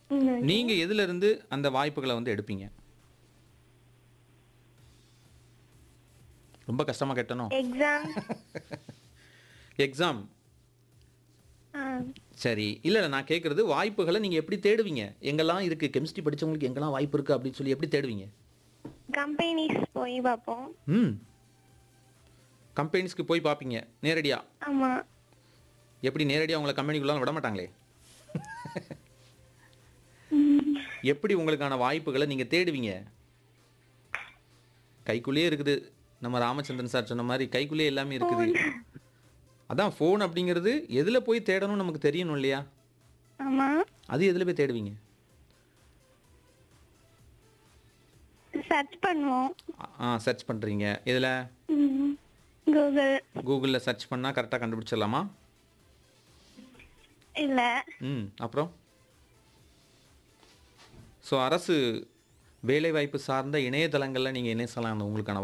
ம் நீங்க எதுல இருந்து அந்த வாய்ப்புகளை வந்து எடுப்பீங்க ரொம்ப கஷ்டமா கேட்டனோ எக்ஸாம் எக்ஸாம் ஆ சரி இல்ல இல்ல, நான் கேட்கறது வாய்ப்புகளை நீங்க எப்படி தேடுவீங்க எங்கெல்லாம் இருக்கு கெமிஸ்ட்ரி படிச்சவங்களுக்கு எங்கெல்லாம் வாய்ப்பு இருக்கு அப்படின்னு சொல்லி எப்படி தேடுவீங்க கம்பெனிஸ் போய் பார்ப்போம் ம் கம்பெனிஸ்க்கு போய் பார்ப்பீங்க நேரடியா ஆமா எப்படி நேரடியாக உங்களை கம்பெனிக்குள்ள விட மாட்டாங்களே எப்படி உங்களுக்கான வாய்ப்புகளை நீங்கள் தேடுவீங்க கைக்குள்ளேயே இருக்குது நம்ம ராமச்சந்திரன் சார் சொன்ன மாதிரி கைக்குள்ளேயே எல்லாமே இருக்குது அதான் ஃபோன் அப்படிங்கிறது எதில் போய் தேடணும் நமக்கு தெரியணும் இல்லையா ஆமா அது எதில் போய் தேடுவீங்க சர்ச் பண்ணுவோம் ஆ சர்ச் பண்ணுறீங்க இதில் ம் கூகுள் கூகுளில் சர்ச் பண்ணால் கரெக்டாக கண்டுபிடிச்சிடலாமா இல்ல ம் அப்புறம் ஸோ அரசு வேலைவாய்ப்பு சார்ந்த இணையதளங்களில் நீங்கள் என்ன சொல்லலாம் உங்களுக்கான